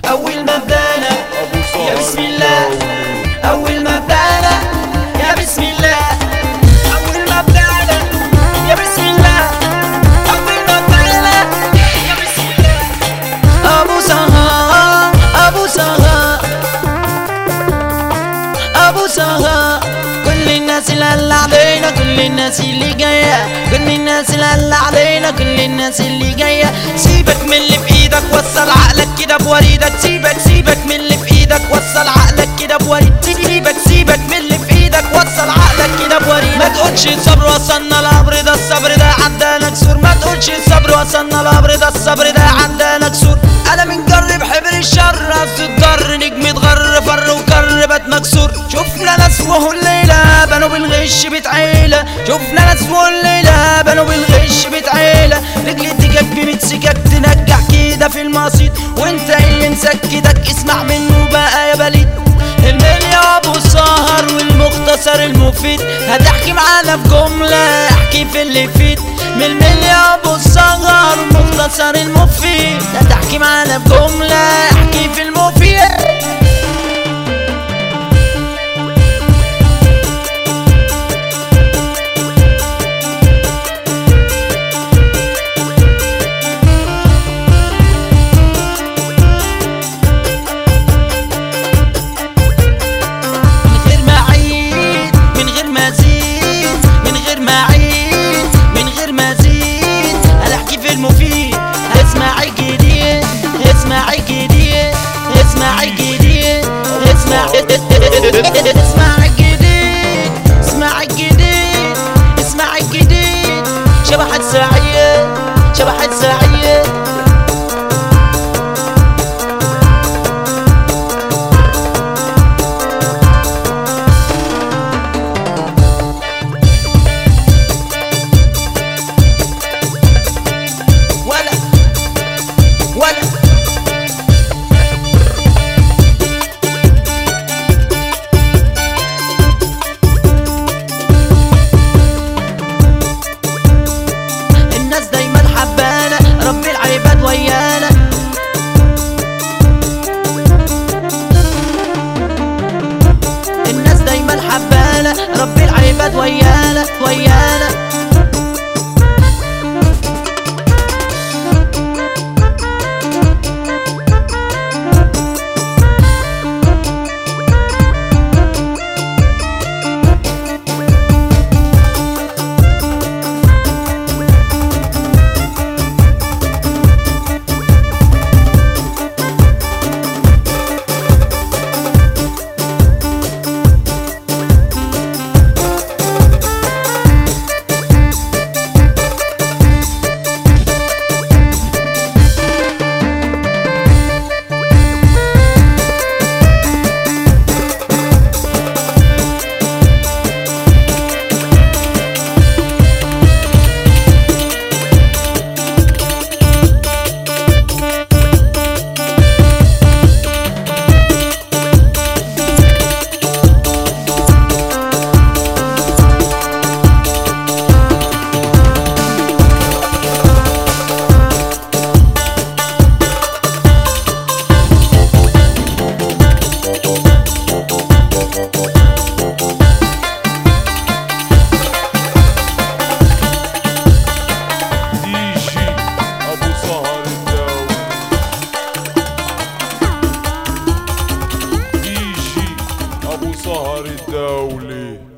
اول ما بدانا ابو يا سهر بسم الله الدولي اول ما بدانا يا بسم الله اول ما بدانا يا بسم الله اول ما بدانا يا بسم الله ابو سهر ابو سهر ابو سهر كل الناس اللي هلا علينا كل الناس اللي جايه كل الناس اللي هلا علينا كل الناس اللي جايه سيبك من اللي في ايدك وصل عقلك كده بوريدك سيبك سيبك من اللي في ايدك وصل عقلك كده بوريدك سيبك سيبك من اللي في ايدك وصل عقلك كده بوريدك ما تقولش الصبر وصلنا الامر ده الصبر ده عندنا كسور ما تقولش الصبر وصلنا الامر ده الصبر ده عندنا كسور انا بنجرب حبر الشر قصد الضر نجم اتغر فر وكر بات مكسور شفنا ناس وهو الليله بنوا بالغش بيت عيله شفنا ناس وهو الليله بنوا بالغش بيت عيله رجل تجاك بميت سكاك تنجح كده في المقصيد وانت اللي مسكتك اسمع منه بقى يا بليد الميل يا ابو السهر والمختصر المفيد هتحكي معانا في جملة احكي في اللي فيد من الميل يا ابو السهر والمختصر المفيد هتحكي معانا في جملة احكي في المفيد من غير ما اعيد من غير ما ازيد من غير ما اعيد من غير ما ازيد انا احكي في المفيد اسمع الجديد اسمع الجديد اسمع الجديد اسمع اسمع الجديد اسمع الجديد اسمع الجديد شبح السعيد شبح السعيد ولا ولا الناس دايما حبانا رب العباد ويانا الناس دايما حبانا رب العباد ويانا ويانا دي جي ابو سهر الدولي دي جي ابو سهر الدولي